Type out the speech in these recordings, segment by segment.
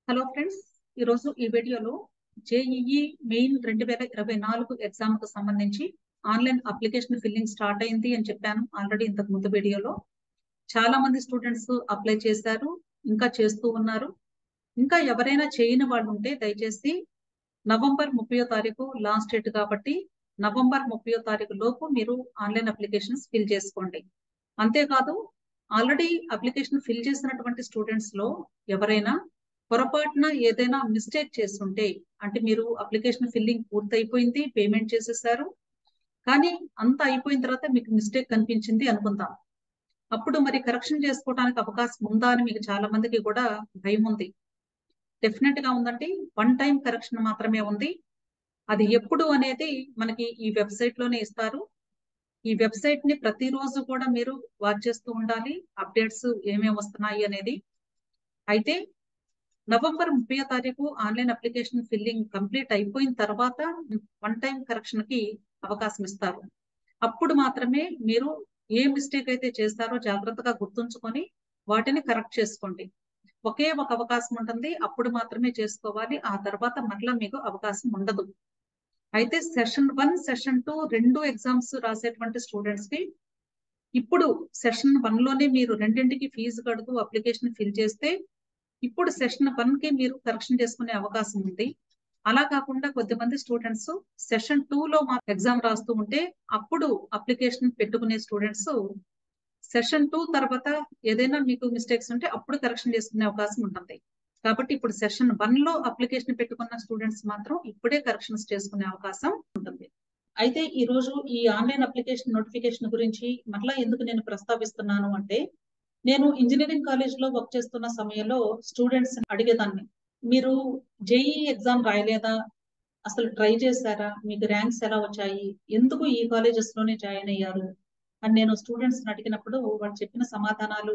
hello friends ఈరోజు ఈ వీడియోలో జేఈఈ మెయిన్ రెండు వేల ఇరవై నాలుగు ఎగ్జామ్ కు సంబంధించి ఆన్లైన్ అప్లికేషన్ ఫిల్లింగ్ స్టార్ట్ అయింది అని చెప్పాను ఆల్రెడీ ఇంతకు ముందు వీడియోలో చాలా మంది స్టూడెంట్స్ అప్లై చేశారు ఇంకా చేస్తూ ఉన్నారు ఇంకా ఎవరైనా చేయని వాళ్ళు ఉంటే దయచేసి నవంబర్ ముప్పయో తారీఖు లాస్ట్ డేట్ కాబట్టి నవంబర్ ముప్పయో తారీఖు లోపు మీరు ఆన్లైన్ అప్లికేషన్స్ ఫిల్ చేసుకోండి అంతేకాదు ఆల్రెడీ అప్లికేషన్ ఫిల్ చేసినటువంటి స్టూడెంట్స్ లో ఎవరైనా పొరపాటున ఏదైనా మిస్టేక్ చేస్తుంటే అంటే మీరు అప్లికేషన్ ఫిల్లింగ్ పూర్తి అయిపోయింది పేమెంట్ చేసేసారు కానీ అంత అయిపోయిన తర్వాత మీకు మిస్టేక్ కనిపించింది అనుకుందాం అప్పుడు మరి కరెక్షన్ చేసుకోవడానికి అవకాశం ఉందా అని మీకు చాలా మందికి కూడా భయం ఉంది డెఫినెట్ గా ఉందండి వన్ టైం కరెక్షన్ మాత్రమే ఉంది అది ఎప్పుడు అనేది మనకి ఈ వెబ్సైట్ లోనే ఇస్తారు ఈ వెబ్సైట్ ని ప్రతిరోజు కూడా మీరు వాచ్ చేస్తూ ఉండాలి అప్డేట్స్ ఏమేమి వస్తున్నాయి అనేది అయితే నవంబర్ ముప్పై తారీఖు ఆన్లైన్ అప్లికేషన్ ఫిల్లింగ్ కంప్లీట్ అయిపోయిన తర్వాత వన్ టైం కరెక్షన్ కి అవకాశం ఇస్తారు అప్పుడు మాత్రమే మీరు ఏ మిస్టేక్ అయితే చేస్తారో జాగ్రత్తగా గుర్తుంచుకొని వాటిని కరెక్ట్ చేసుకోండి ఒకే ఒక అవకాశం ఉంటుంది అప్పుడు మాత్రమే చేసుకోవాలి ఆ తర్వాత మరలా మీకు అవకాశం ఉండదు అయితే సెషన్ వన్ సెషన్ టూ రెండు ఎగ్జామ్స్ రాసేటువంటి స్టూడెంట్స్ కి ఇప్పుడు సెషన్ వన్ లోనే మీరు రెండింటికి ఫీజు కడుతూ అప్లికేషన్ ఫిల్ చేస్తే ఇప్పుడు సెషన్ వన్ కి మీరు కరెక్షన్ చేసుకునే అవకాశం ఉంది అలా కాకుండా కొద్దిమంది స్టూడెంట్స్ సెషన్ టూ లో మా ఎగ్జామ్ రాస్తూ ఉంటే అప్పుడు అప్లికేషన్ పెట్టుకునే స్టూడెంట్స్ సెషన్ టూ తర్వాత ఏదైనా మీకు మిస్టేక్స్ ఉంటే అప్పుడు కరెక్షన్ చేసుకునే అవకాశం ఉంటుంది కాబట్టి ఇప్పుడు సెషన్ వన్ లో అప్లికేషన్ పెట్టుకున్న స్టూడెంట్స్ మాత్రం ఇప్పుడే కరెక్షన్స్ చేసుకునే అవకాశం ఉంటుంది అయితే ఈ రోజు ఈ ఆన్లైన్ అప్లికేషన్ నోటిఫికేషన్ గురించి మరలా ఎందుకు నేను ప్రస్తావిస్తున్నాను అంటే నేను ఇంజనీరింగ్ కాలేజ్ లో వర్క్ చేస్తున్న సమయంలో స్టూడెంట్స్ అడిగేదాన్ని మీరు జేఈ ఎగ్జామ్ రాయలేదా అసలు ట్రై చేశారా మీకు ర్యాంక్స్ ఎలా వచ్చాయి ఎందుకు ఈ కాలేజెస్ లోనే జాయిన్ అయ్యారు అని నేను స్టూడెంట్స్ అడిగినప్పుడు వాళ్ళు చెప్పిన సమాధానాలు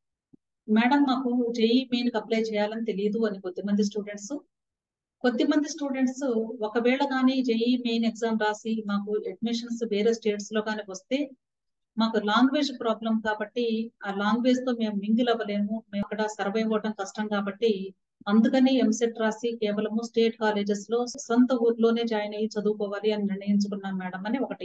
మేడం మాకు జేఈ మెయిన్ అప్లై చేయాలని తెలియదు అని కొద్దిమంది స్టూడెంట్స్ కొద్దిమంది స్టూడెంట్స్ ఒకవేళ కానీ జేఈ మెయిన్ ఎగ్జామ్ రాసి మాకు అడ్మిషన్స్ వేరే స్టేట్స్ లో కానీ వస్తే మాకు లాంగ్వేజ్ ప్రాబ్లం కాబట్టి ఆ లాంగ్వేజ్ తో మేము మింగిల్ అవ్వలేము మేము అక్కడ సర్వైవ్ అవ్వడం కష్టం కాబట్టి అందుకని ఎంసెట్ రాసి కేవలము స్టేట్ కాలేజెస్ లో సొంత ఊర్లోనే జాయిన్ అయ్యి చదువుకోవాలి అని నిర్ణయించుకున్నాం మేడం అని ఒకటి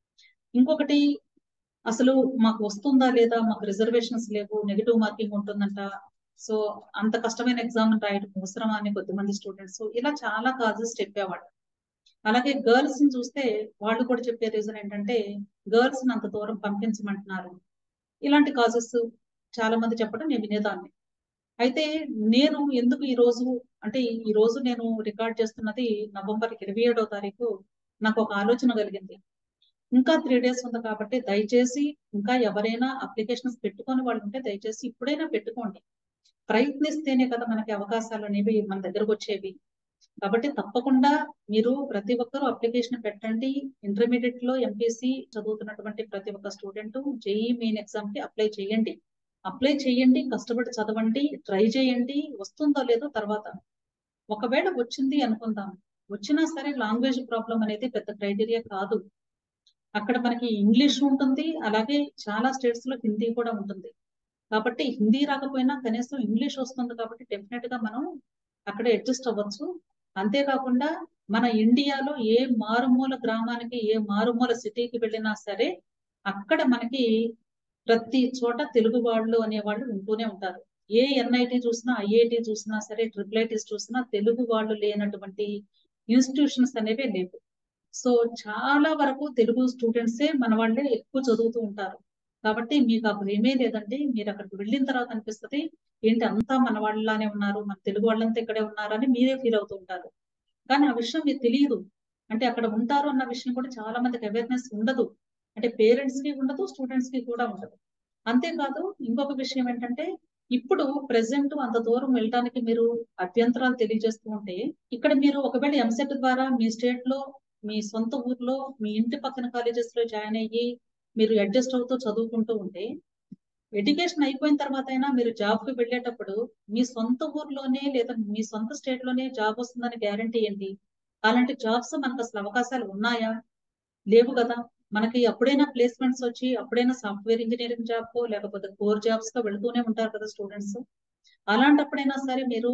ఇంకొకటి అసలు మాకు వస్తుందా లేదా మాకు రిజర్వేషన్స్ లేవు నెగిటివ్ మార్కింగ్ ఉంటుందంట సో అంత కష్టమైన ఎగ్జామ్ రాయడం అవసరమా అని కొద్దిమంది స్టూడెంట్స్ ఇలా చాలా కాజెస్ చెప్పేవాడు అలాగే గర్ల్స్ ని చూస్తే వాళ్ళు కూడా చెప్పే రీజన్ ఏంటంటే గర్ల్స్ ని అంత దూరం పంపించమంటున్నారు ఇలాంటి కాజెస్ చాలా మంది చెప్పడం నేను వినేదాన్ని అయితే నేను ఎందుకు ఈ రోజు అంటే ఈ రోజు నేను రికార్డ్ చేస్తున్నది నవంబర్ ఇరవై ఏడో తారీఖు నాకు ఒక ఆలోచన కలిగింది ఇంకా త్రీ డేస్ ఉంది కాబట్టి దయచేసి ఇంకా ఎవరైనా అప్లికేషన్స్ పెట్టుకొని వాళ్ళు ఉంటే దయచేసి ఇప్పుడైనా పెట్టుకోండి ప్రయత్నిస్తేనే కదా మనకి అవకాశాలు అనేవి మన దగ్గరకు వచ్చేవి కాబట్టి తప్పకుండా మీరు ప్రతి ఒక్కరూ అప్లికేషన్ పెట్టండి ఇంటర్మీడియట్ లో ఎంపీసీ చదువుతున్నటువంటి ప్రతి ఒక్క స్టూడెంట్ జేఈ మెయిన్ ఎగ్జామ్ కి అప్లై చేయండి అప్లై చేయండి కష్టపడి చదవండి ట్రై చేయండి వస్తుందో లేదో తర్వాత ఒకవేళ వచ్చింది అనుకుందాం వచ్చినా సరే లాంగ్వేజ్ ప్రాబ్లం అనేది పెద్ద క్రైటీరియా కాదు అక్కడ మనకి ఇంగ్లీష్ ఉంటుంది అలాగే చాలా స్టేట్స్ లో హిందీ కూడా ఉంటుంది కాబట్టి హిందీ రాకపోయినా కనీసం ఇంగ్లీష్ వస్తుంది కాబట్టి డెఫినెట్ గా మనం అక్కడ అడ్జస్ట్ అవ్వచ్చు అంతేకాకుండా మన ఇండియాలో ఏ మారుమూల గ్రామానికి ఏ మారుమూల సిటీకి వెళ్ళినా సరే అక్కడ మనకి ప్రతి చోట తెలుగు వాళ్ళు అనేవాళ్ళు ఉంటూనే ఉంటారు ఏ ఎన్ఐటి చూసినా ఐఐటి చూసినా సరే ట్రిపుల్ ఐటీస్ చూసినా తెలుగు వాళ్ళు లేనటువంటి ఇన్స్టిట్యూషన్స్ అనేవి లేవు సో చాలా వరకు తెలుగు స్టూడెంట్సే మన వాళ్ళే ఎక్కువ చదువుతూ ఉంటారు కాబట్టి మీకు ఆ భయమే లేదండి మీరు అక్కడికి వెళ్ళిన తర్వాత అనిపిస్తుంది ఏంటి అంతా మన వాళ్ళలానే ఉన్నారు మన తెలుగు వాళ్ళంతా ఇక్కడే ఉన్నారని మీరే ఫీల్ అవుతూ ఉంటారు కానీ ఆ విషయం మీకు తెలియదు అంటే అక్కడ ఉంటారు అన్న విషయం కూడా చాలా మందికి అవేర్నెస్ ఉండదు అంటే పేరెంట్స్ కి ఉండదు స్టూడెంట్స్ కి కూడా ఉండదు అంతేకాదు ఇంకొక విషయం ఏంటంటే ఇప్పుడు ప్రెసెంట్ అంత దూరం వెళ్ళడానికి మీరు అభ్యంతరాలు తెలియజేస్తూ ఉంటే ఇక్కడ మీరు ఒకవేళ ఎంసెట్ ద్వారా మీ స్టేట్ లో మీ సొంత ఊర్లో మీ ఇంటి పక్కన కాలేజెస్ లో జాయిన్ అయ్యి మీరు అడ్జస్ట్ అవుతూ చదువుకుంటూ ఉంటే ఎడ్యుకేషన్ అయిపోయిన తర్వాత అయినా మీరు జాబ్ కి వెళ్ళేటప్పుడు మీ సొంత ఊర్లోనే లేదా మీ సొంత స్టేట్ లోనే జాబ్ వస్తుందని గ్యారంటీ ఏంటి అలాంటి జాబ్స్ మనకు అసలు అవకాశాలు ఉన్నాయా లేవు కదా మనకి అప్పుడైనా ప్లేస్మెంట్స్ వచ్చి అప్పుడైనా సాఫ్ట్వేర్ ఇంజనీరింగ్ జాబ్ లేకపోతే కోర్ జాబ్స్ గా వెళ్తూనే ఉంటారు కదా స్టూడెంట్స్ అలాంటప్పుడైనా సరే మీరు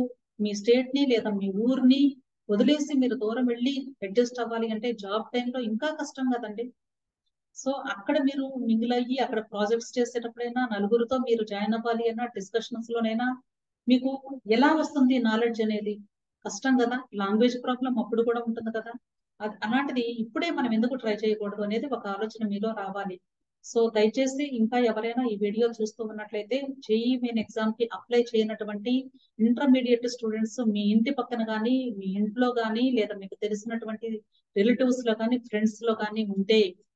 మీ స్టేట్ ని లేదా మీ ఊరిని వదిలేసి మీరు దూరం వెళ్ళి అడ్జస్ట్ అవ్వాలి అంటే జాబ్ టైంలో ఇంకా కష్టం కదండి సో అక్కడ మీరు మింగిల్ అయ్యి అక్కడ ప్రాజెక్ట్స్ చేసేటప్పుడైనా నలుగురితో మీరు జాయిన్ అవ్వాలి అన్నా డిస్కషన్స్ లోనైనా మీకు ఎలా వస్తుంది నాలెడ్జ్ అనేది కష్టం కదా లాంగ్వేజ్ ప్రాబ్లం అప్పుడు కూడా ఉంటుంది కదా అది అలాంటిది ఇప్పుడే మనం ఎందుకు ట్రై చేయకూడదు అనేది ఒక ఆలోచన మీలో రావాలి సో దయచేసి ఇంకా ఎవరైనా ఈ వీడియో చూస్తూ ఉన్నట్లయితే జేఈ మెయిన్ ఎగ్జామ్ కి అప్లై చేయనటువంటి ఇంటర్మీడియట్ స్టూడెంట్స్ మీ ఇంటి పక్కన కానీ మీ ఇంట్లో కానీ లేదా మీకు తెలిసినటువంటి రిలేటివ్స్ లో కానీ ఫ్రెండ్స్ లో కానీ ఉంటే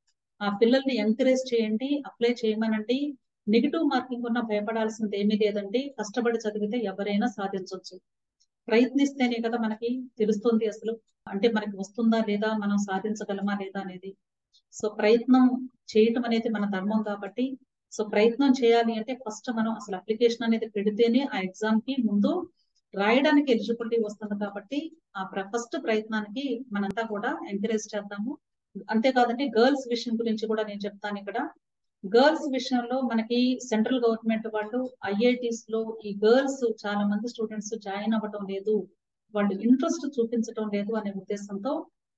ఆ పిల్లల్ని ఎంకరేజ్ చేయండి అప్లై చేయమనండి నెగిటివ్ మార్కింగ్ ఉన్న భయపడాల్సింది ఏమీ లేదండి కష్టపడి చదివితే ఎవరైనా సాధించవచ్చు ప్రయత్నిస్తేనే కదా మనకి తెలుస్తుంది అసలు అంటే మనకి వస్తుందా లేదా మనం సాధించగలమా లేదా అనేది సో ప్రయత్నం చేయటం అనేది మన ధర్మం కాబట్టి సో ప్రయత్నం చేయాలి అంటే ఫస్ట్ మనం అసలు అప్లికేషన్ అనేది పెడితేనే ఆ ఎగ్జామ్ కి ముందు రాయడానికి ఎలిజిబిలిటీ వస్తుంది కాబట్టి ఆ ఫస్ట్ ప్రయత్నానికి మనంతా కూడా ఎంకరేజ్ చేద్దాము అంతేకాదండి గర్ల్స్ విషయం గురించి కూడా నేను చెప్తాను ఇక్కడ గర్ల్స్ విషయంలో మనకి సెంట్రల్ గవర్నమెంట్ వాళ్ళు ఐఐటీస్ లో ఈ గర్ల్స్ చాలా మంది స్టూడెంట్స్ జాయిన్ అవ్వటం లేదు వాళ్ళు ఇంట్రెస్ట్ చూపించడం లేదు అనే ఉద్దేశంతో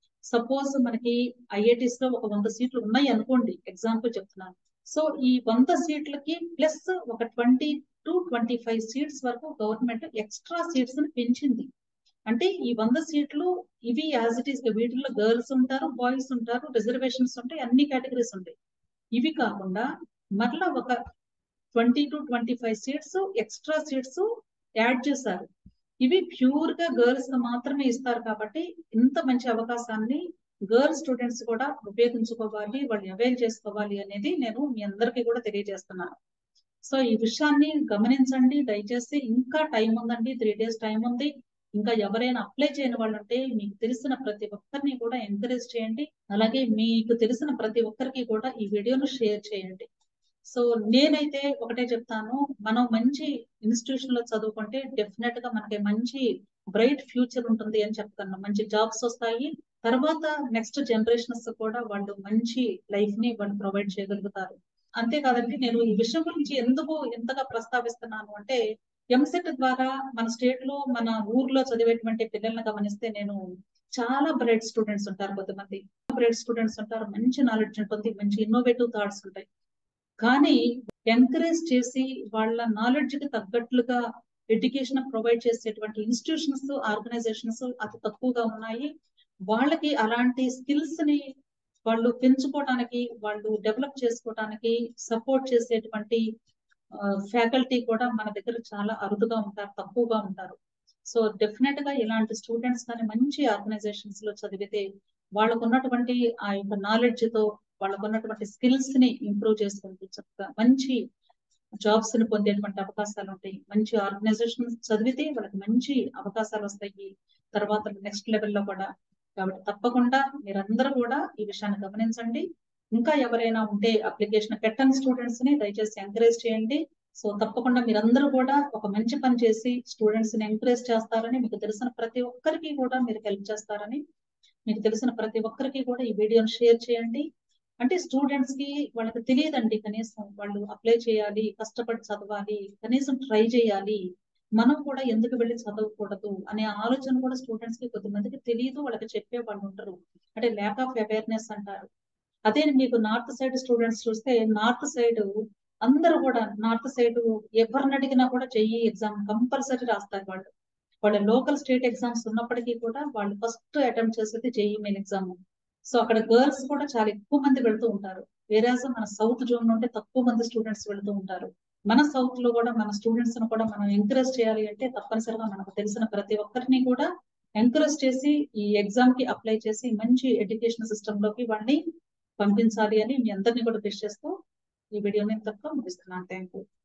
సపోజ్ మనకి ఐఐటీస్ లో ఒక వంద సీట్లు ఉన్నాయి అనుకోండి ఎగ్జాంపుల్ చెప్తున్నాను సో ఈ వంద సీట్లకి ప్లస్ ఒక twenty to twenty five seats వరకు గవర్నమెంట్ ఎక్స్ట్రా సీట్స్ ని పెంచింది అంటే ఈ వంద సీట్లు ఇవి యాజ్ ఇట్ ఈస్ వీటిల్లో గర్ల్స్ ఉంటారు బాయ్స్ ఉంటారు రిజర్వేషన్స్ ఉంటాయి అన్ని కేటగిరీస్ ఉంటాయి ఇవి కాకుండా మరలా ఒక twenty to twenty five seats extra seats add చేశారు ఇవి ప్యూర్ గా గర్ల్స్ మాత్రమే ఇస్తారు కాబట్టి ఇంత మంచి అవకాశాన్ని గర్ల్స్ స్టూడెంట్స్ కూడా ఉపయోగించుకోవాలి వాళ్ళు అవైల్ చేసుకోవాలి అనేది నేను మీ అందరికీ కూడా తెలియజేస్తున్నాను సో ఈ విషయాన్ని గమనించండి దయచేసి ఇంకా టైం ఉందండి త్రీ డేస్ టైం ఉంది ఇంకా ఎవరైనా అప్లై చేయని వాళ్ళు ఉంటే మీకు తెలిసిన ప్రతి ఒక్కరిని కూడా ఎంకరేజ్ చేయండి అలాగే మీకు తెలిసిన ప్రతి ఒక్కరికి కూడా ఈ వీడియోను షేర్ చేయండి సో నేనైతే ఒకటే చెప్తాను మనం మంచి ఇన్స్టిట్యూషన్ లో చదువుకుంటే డెఫినెట్ గా మనకి మంచి బ్రైట్ ఫ్యూచర్ ఉంటుంది అని చెప్తాను మంచి జాబ్స్ వస్తాయి తర్వాత నెక్స్ట్ జనరేషన్స్ కూడా వాళ్ళు మంచి లైఫ్ ని వాళ్ళు ప్రొవైడ్ చేయగలుగుతారు అంతేకాదండి నేను ఈ విషయం గురించి ఎందుకు ఎంతగా ప్రస్తావిస్తున్నాను అంటే ఎంసెట్ ద్వారా మన స్టేట్ లో మన ఊర్లో చదివేటువంటి పిల్లల్ని గమనిస్తే నేను చాలా బ్రైట్ స్టూడెంట్స్ ఉంటారు కొంతమంది బ్రైట్ స్టూడెంట్స్ ఉంటారు మంచి నాలెడ్జ్ ఉంటుంది మంచి ఇన్నోవేటివ్ థాట్స్ ఉంటాయి కానీ ఎంకరేజ్ చేసి వాళ్ళ నాలెడ్జ్ కి తగ్గట్లుగా ఎడ్యుకేషన్ ప్రొవైడ్ చేసేటువంటి ఇన్స్టిట్యూషన్స్ ఆర్గనైజేషన్స్ అతి తక్కువగా ఉన్నాయి వాళ్ళకి అలాంటి స్కిల్స్ ని వాళ్ళు పెంచుకోవడానికి వాళ్ళు డెవలప్ చేసుకోవడానికి సపోర్ట్ చేసేటువంటి ఫ్యాకల్టీ కూడా మన దగ్గర చాలా అరుదుగా ఉంటారు తక్కువగా ఉంటారు సో డెఫినెట్ గా ఇలాంటి స్టూడెంట్స్ కానీ మంచి ఆర్గనైజేషన్స్ లో చదివితే వాళ్ళకు ఉన్నటువంటి ఆ యొక్క నాలెడ్జ్ తో వాళ్ళకు ఉన్నటువంటి స్కిల్స్ ని ఇంప్రూవ్ చేసుకుంటూ చక్కగా మంచి జాబ్స్ ని పొందేటువంటి అవకాశాలు ఉంటాయి మంచి ఆర్గనైజేషన్ చదివితే వాళ్ళకి మంచి అవకాశాలు వస్తాయి తర్వాత నెక్స్ట్ లెవెల్లో కూడా కాబట్టి తప్పకుండా మీరందరూ కూడా ఈ విషయాన్ని గమనించండి ఇంకా ఎవరైనా ఉంటే అప్లికేషన్ పెట్టని స్టూడెంట్స్ ని దయచేసి ఎంకరేజ్ చేయండి సో తప్పకుండా మీరందరూ కూడా ఒక మంచి పని చేసి స్టూడెంట్స్ ని ఎంకరేజ్ చేస్తారని మీకు తెలిసిన ప్రతి ఒక్కరికి కూడా మీరు హెల్ప్ చేస్తారని మీకు తెలిసిన ప్రతి ఒక్కరికి కూడా ఈ వీడియోని షేర్ చేయండి అంటే స్టూడెంట్స్ కి వాళ్ళకి తెలియదండి కనీసం వాళ్ళు అప్లై చేయాలి కష్టపడి చదవాలి కనీసం ట్రై చేయాలి మనం కూడా ఎందుకు వెళ్ళి చదవకూడదు అనే ఆలోచన కూడా స్టూడెంట్స్ కి కొద్దిమందికి తెలియదు వాళ్ళకి చెప్పే వాళ్ళు ఉంటారు అంటే ల్యాక్ ఆఫ్ అవేర్నెస్ అంటారు అదే మీకు నార్త్ సైడ్ స్టూడెంట్స్ చూస్తే నార్త్ సైడ్ అందరూ కూడా నార్త్ సైడ్ ఎవరిని అడిగినా కూడా చెయ్యి ఎగ్జామ్ కంపల్సరీ రాస్తారు వాళ్ళు వాళ్ళ లోకల్ స్టేట్ ఎగ్జామ్స్ ఉన్నప్పటికీ కూడా వాళ్ళు ఫస్ట్ అటెంప్ట్ చేసేది జేఈ మెయిన్ ఎగ్జామ్ సో అక్కడ గర్ల్స్ కూడా చాలా ఎక్కువ మంది వెళ్తూ ఉంటారు వేరేస్ మన సౌత్ జోన్ నుండి తక్కువ మంది స్టూడెంట్స్ వెళ్తూ ఉంటారు మన సౌత్ లో కూడా మన స్టూడెంట్స్ ను కూడా మనం ఎంకరేజ్ చేయాలి అంటే తప్పనిసరిగా మనకు తెలిసిన ప్రతి ఒక్కరిని కూడా ఎంకరేజ్ చేసి ఈ ఎగ్జామ్ కి అప్లై చేసి మంచి ఎడ్యుకేషన్ సిస్టమ్ లోకి వాళ్ళని పంపించాలి అని మీ అందరినీ కూడా విష్ చేస్తూ ఈ వీడియోని ఇంతతో ముగిస్తున్నాను థ్యాంక్ యూ